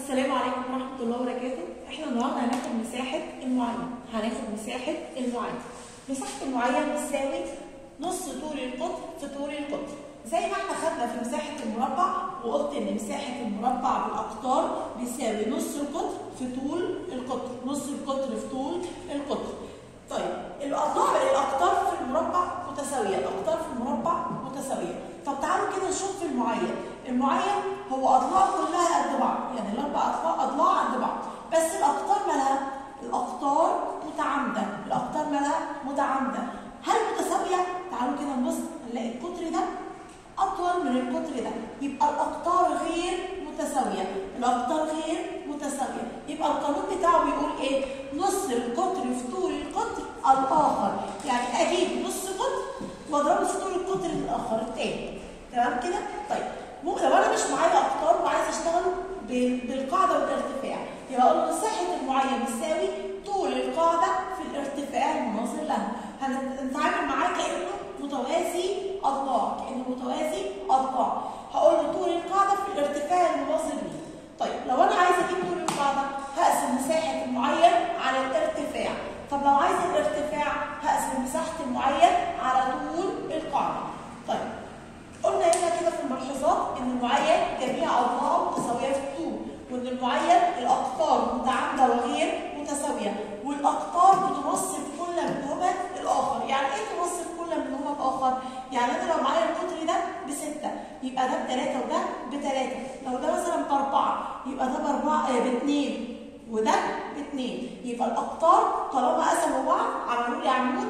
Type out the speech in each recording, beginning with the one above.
السلام عليكم ورحمة الله وبركاته احنا النهارده هناخد مساحة المعين هناخد مساحة المعين مساحة المعين بتساوي نص طول القطر في طول القطر زي ما احنا خدنا في مساحة المربع وقلت ان مساحة المربع بالاقطار بيساوي نص القطر في طول القطر نص القطر في طول القطر طيب الاضلاع الاقطار في المربع متساوية الاقطار في المربع متساوية طب تعالوا كده نشوف في المعين المعين هو اضلاع كلها قد بعض يعني الاربع اضلاع اضلاع قد بعض بس الاقطار مالها الاقطار متعامده الاقطار مالها متعامده هل متساويه تعالوا كده نبص نلاقي القطر ده اطول من القطر ده يبقى الاقطار غير متساويه الاقطار غير متساويه يبقى القانون بتاعه بيقول ايه نص القطر في طول القطر الاخر يعني اجيب نص قطر واضربه في طول القطر الاخر التاني تمام كده طيب مو لو انا مش معايا اقطار وعايز اشتغل بالقاعده والارتفاع يبقى اقول مساحه المعين بتساوي طول القاعده في الارتفاع المناظر لها هنتعامل معاه كانه متوازي اضلاع كانه متوازي اضلاع هقول له طول القاعده في الارتفاع المناظر ليه طيب لو انا عايزه اجيب طول القاعده هقسم مساحه المعين على الارتفاع طب لو عايز الارتفاع هقسم مساحه المعين على طول القاعده طيب قلنا هنا كده في الملحوظات ان المعين جميع اضلاعه متساويه في الطول وان المعين الاقطار متعامده وغير متساويه والاقطار بتنصب كل منهما الاخر يعني ايه تنصب كل منهما الاخر يعني انا لو معايا القطر ده بسته يبقى ده بثلاثه وده بثلاثه لو ده مثلا باربعه يبقى ده باربعه آه باثنين وده باثنين يبقى الاقطار طالما قسموا بعض عملوا لي عمود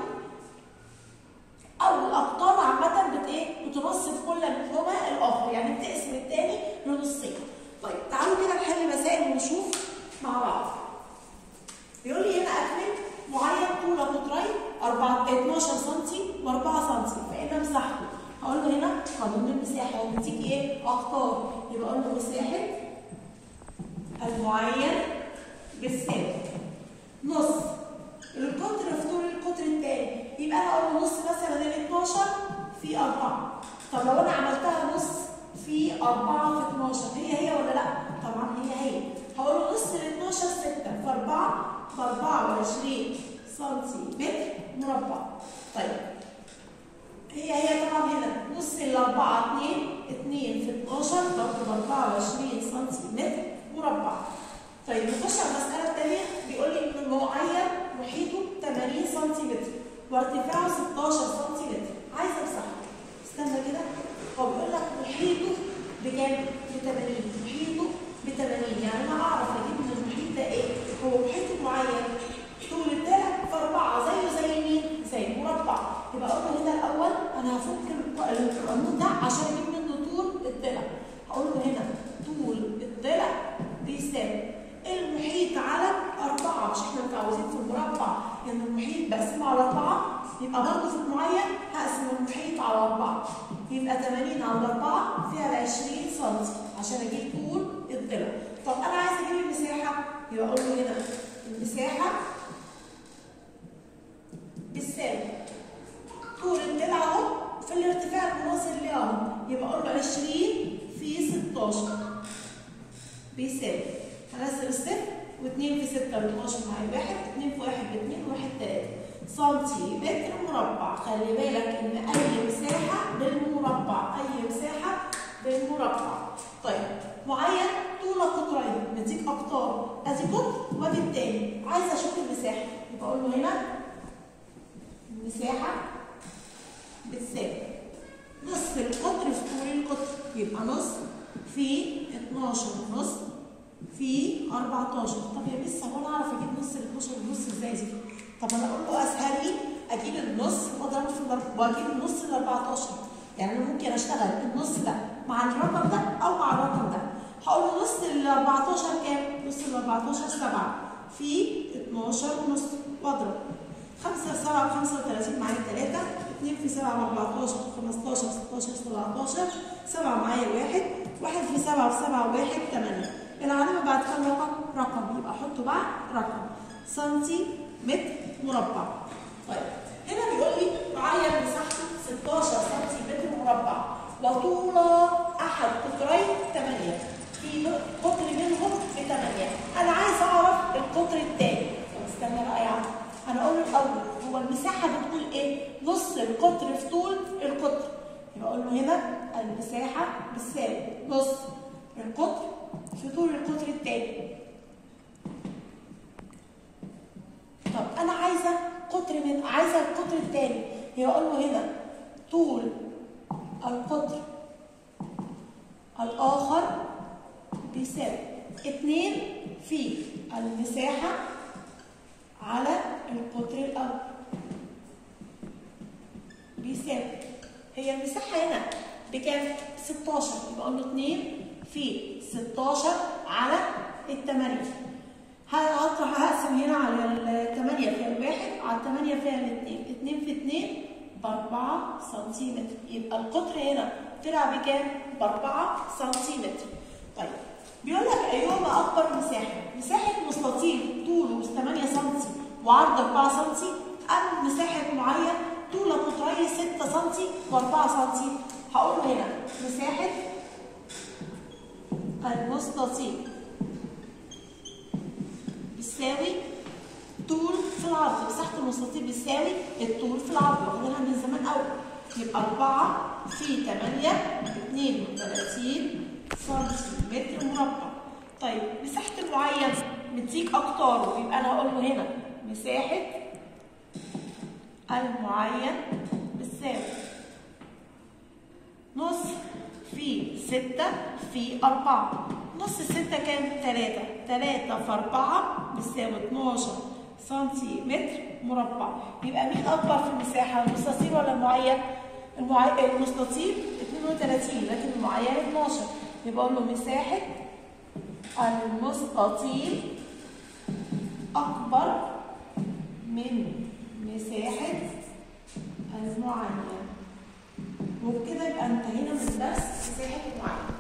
او الاقطار عامه بت ايه بتنصف كل منهما الاخر يعني بتقسم الثاني لنصين طيب تعالوا كده نحل مسائل ونشوف مع بعض بيقول لي هنا اكمل معين طول قطرين 12 سم و4 سم فان مساحته هقول له هنا قانون المساحه هو بيديك ايه اقطار يبقى اقول له مساحه المعين بتساوي نص القطر في طول القطر الثاني يبقى انا اقول نص مثلا ال 12 في 4 طب لو انا عملتها نص في 4 في 12 هي هي ولا لا؟ طبعا هي هي هقول له نص ال 12 6 في 4 ب 24 سنتيمتر مربع طيب هي هي طبعا هنا نص ال 4 2 2 في 12 برضه ب 24 سنتيمتر مربع طيب نخش على المسألة الثانية بيقول لي إن المعين محيطه 80 سنتيمتر وارتفاعه 16 سنتيمتر عايزة مساحته استنى كده هو بيقول لك محيطه بكام؟ ب 80 محيطه ب 80 يعني أنا أعرف أجيب من المحيط ده إيه؟ هو محيط معين طول الضلع في أربعة زيه زي مين؟ زي المربع يبقى أقول له هنا الأول أنا هفك القانون ده عشان أجيب منه طول الضلع هقول له هنا طول الضلع بيساوي المحيط على أربعة مش احنا متعودين في المربع إن يعني المحيط بقسمه على أربعة يبقى برضه في المعين هقسم المحيط على أربعة يبقى 80 على أربعة فيها 20 سم عشان أجيب طول الضلع طب أنا عايز أجيب المساحة يبقى أقول له هنا المساحة بتساوي طول الضلع أهو في الارتفاع المناصر ليه أهو يبقى أقول له 20 في 16 بيساوي هنزل الصفر و2 في 6 ب 12 مع 1 2 في 1 ب 2 و1 3 سنتيمتر مربع خلي بالك ان اي مساحه بالمربع اي مساحه بالمربع طيب معين طول قطرين مديك اقطار ادي قطر وادي التاني عايزه اشوف المساحه يبقى اقول له هنا المساحه بتساوي نص القطر في طول القطر يبقى نص في 12 نص في 14 طب يا مس هو انا اعرف اجيب نص ال 12 ونص ازاي دي؟ طب انا اقول له اسهل لي اجيب النص واضربه في الضرب واجيب النص ال 14 يعني انا ممكن اشتغل النص ده مع الرقم ده او مع الرقم ده هقول له نص ال 14 كام؟ نص ال 14 7 في 12 ونص واضرب 5 7 35 معايا 3 2 في 7 ب 14 15 16 17 7 معايا 1 1 في 7 في 7 1 8 العلامة بعد كام رقم؟ رقم يبقى أحطه بعد رقم سنتي متر مربع. طيب هنا بيقول لي معين مساحته 16 سنتي متر مربع وطول أحد قطرين 8 في قطر منهم ب القطر التاني طب استنى بقى يا عم انا اقول له الاول هو المساحه بتقول ايه نص القطر في طول القطر يبقى اقول له هنا المساحه بتساوي نص القطر في طول القطر التاني طب انا عايزه قطر من عايزه القطر التاني يبقى اقول له هنا طول القطر الاخر بيساوي اتنين في المساحه على القطر الاول بيساوي هي المساحه هنا بكام 16 يبقى اقول له 2 في 16 على الثمانية هطرح هقسم هنا على الثمانية فيها الواحد على الثمانية فيها الاثنين اثنين في اثنين بأربعة سنتيمتر يبقى القطر هنا طلع بكام؟ بأربعة سنتيمتر طيب بيقول لك أيهما أكبر مساحة؟ مساحة مستطيل طوله 8 سم وعرضه 4 سم أم مساحة معين طول قطري 6 سم و4 سم هقول له هنا مساحة المستطيل بتساوي طول في العرض مساحة المستطيل بتساوي الطول في العرض واخدينها من زمان قوي يبقى 4 في 8 32 سنتيمتر مربع طيب مساحة المعين مديك أقطاره يبقى أنا هقول له هنا مساحة المعين بتساوي نص في ستة في أربعة نص الستة كام؟ تلاتة تلاتة في أربعة بتساوي 12 سنتيمتر مربع يبقى مين أكبر في المساحة المستطيل ولا المعين؟ المعي... المستطيل 32 لكن المعين 12 يبقى أقول له مساحة المستطيل أكبر من مساحة المعين وبكده يبقى انتهينا من درس مساحة المعين